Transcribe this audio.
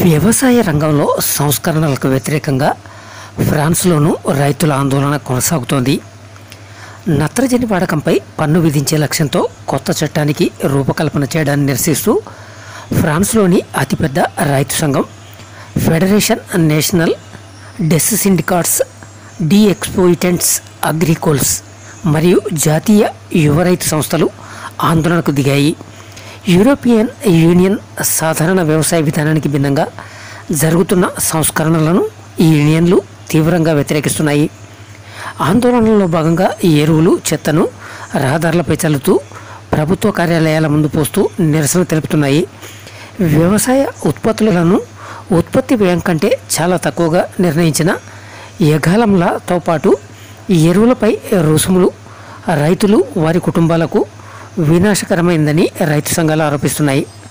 వ్యవసాయ రంగంలో సంస్కరణలకు వ్యతిరేకంగా ఫ్రాన్స్లోనూ రైతుల ఆందోళన కొనసాగుతోంది నత్రజని వాడకంపై పన్ను విధించే లక్ష్యంతో కొత్త చట్టానికి రూపకల్పన చేయడాన్ని నిరసిస్తూ ఫ్రాన్స్లోని అతిపెద్ద రైతు సంఘం Federation Nationale des Syndicats de Exploitants Agricoles మరియు జాతీయ యువ రైతు సంస్థలు ఆందోళనకు దిగాయి యూరోపియన్ యూనియన్ సాధారణ వ్యవసాయ విధానానికి భిన్నంగా జరుగుతున్న సంస్కరణలను ఈ యూనియన్లు తీవ్రంగా వ్యతిరేకిస్తున్నాయి ఆందోళనలో భాగంగా ఎరువులు చెత్తను రహదారులపై చల్లుతూ ప్రభుత్వ కార్యాలయాల ముందు పోస్తూ నిరసన తెలుపుతున్నాయి వ్యవసాయ ఉత్పత్తులను ఉత్పత్తి వ్యయం కంటే చాలా తక్కువగా నిర్ణయించిన యగాలంలతో పాటు ఎరువులపై రుసుములు రైతులు వారి కుటుంబాలకు వినాశకరమైందని రైతు సంఘాలు ఆరోపిస్తున్నాయి